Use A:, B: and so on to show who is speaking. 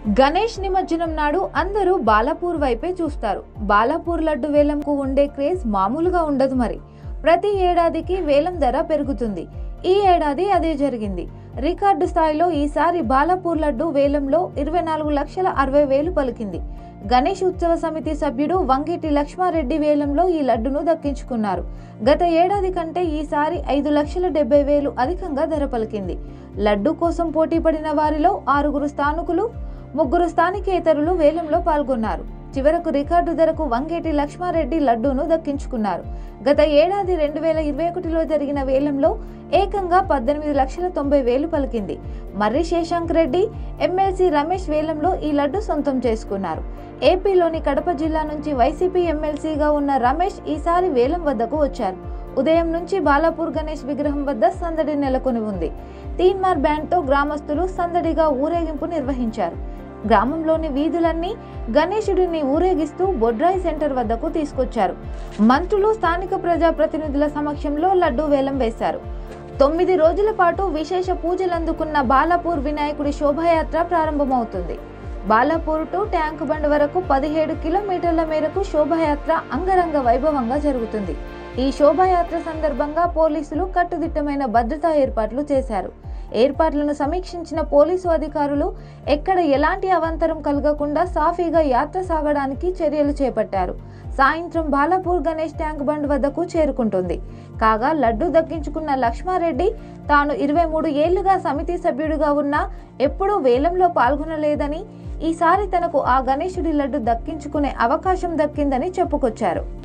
A: గణేష్ నిమజ్జనం నాడు అందరూ బాలాపూర్ వైపే చూస్తారు బాలాపూర్ లడ్డు వేలంకు ఉండే క్రేజ్ మామూలుగా ఉండదు మరి ప్రతి ఏడాదికి వేలం ధర పెరుగుతుంది ఈ ఏడాది అదే జరిగింది రికార్డు స్థాయిలో ఈసారి బాలాపూర్ లడ్డు వేలంలో ఇరవై నాలుగు లక్షల అరవై వేలు పలికింది గణేష్ ఉత్సవ సమితి సభ్యుడు వంగేటి లక్ష్మారెడ్డి వేలంలో ఈ లడ్డును దక్కించుకున్నారు గత ఏడాది కంటే ఈసారి ఐదు లక్షల డెబ్బై వేలు అధికంగా ధర పలికింది లడ్డు కోసం పోటీ పడిన వారిలో ఆరుగురు స్థానికులు ముగ్గురు స్థానికేతరులు వేలంలో పాల్గొన్నారు చివరకు రికార్డు ధరకు వంగేటి లక్ష్మారెడ్డి లడ్డూను దక్కించుకున్నారు గత ఏడాది రెండు వేల ఇరవై ఒకటిలో జరిగిన వేలంలో ఏకంగా పద్దెనిమిది లక్షల తొంభై వేలు పలికింది మర్రి శేషాంక్ రెడ్డి ఎమ్మెల్సీ రమేష్ వేలంలో ఈ లడ్డు సొంతం చేసుకున్నారు ఏపీలోని కడప జిల్లా నుంచి వైసీపీ ఎమ్మెల్సీగా ఉన్న రమేష్ ఈసారి వేలం వద్దకు వచ్చారు ఉదయం నుంచి బాలాపూర్ గణేష్ విగ్రహం వద్ద సందడి నెలకొని ఉంది తీన్మార్ బ్యాండ్తో గ్రామస్తులు సందడిగా ఊరేగింపు నిర్వహించారు గ్రామంలోని వీధులన్నీ గణేశుడిని ఊరేగిస్తూ బొడ్రాయి సెంటర్ వద్దకు తీసుకొచ్చారు మంత్రులు స్థానిక ప్రజాప్రతినిధుల సమక్షంలో లడ్డూ వేలం వేశారు తొమ్మిది రోజుల పాటు విశేష పూజలు అందుకున్న బాలాపూర్ వినాయకుడి శోభాయాత్ర ప్రారంభమవుతుంది బాలాపూర్ టు ట్యాంక్ బండ్ వరకు పదిహేడు కిలోమీటర్ల మేరకు శోభాయాత్ర అంగరంగ వైభవంగా జరుగుతుంది ఈ శోభాయాత్ర సందర్భంగా పోలీసులు కట్టుదిట్టమైన భద్రతా ఏర్పాట్లు చేశారు ఏర్పాట్లను సమీక్షించిన పోలీసు అధికారులు ఎక్కడ ఎలాంటి అవంతరం కలగకుండా సాఫీగా యాత్ర సాగడానికి చర్యలు చేపట్టారు సాయంత్రం బాలాపూర్ గణేష్ ట్యాంక్ బండ్ వద్దకు చేరుకుంటుంది కాగా లడ్డు దక్కించుకున్న లక్ష్మారెడ్డి తాను ఇరవై మూడు ఏళ్లుగా సమితి సభ్యుడిగా ఉన్నా ఎప్పుడూ వేలంలో పాల్గొనలేదని ఈసారి తనకు ఆ గణేశుడి లడ్డు దక్కించుకునే అవకాశం దక్కిందని చెప్పుకొచ్చారు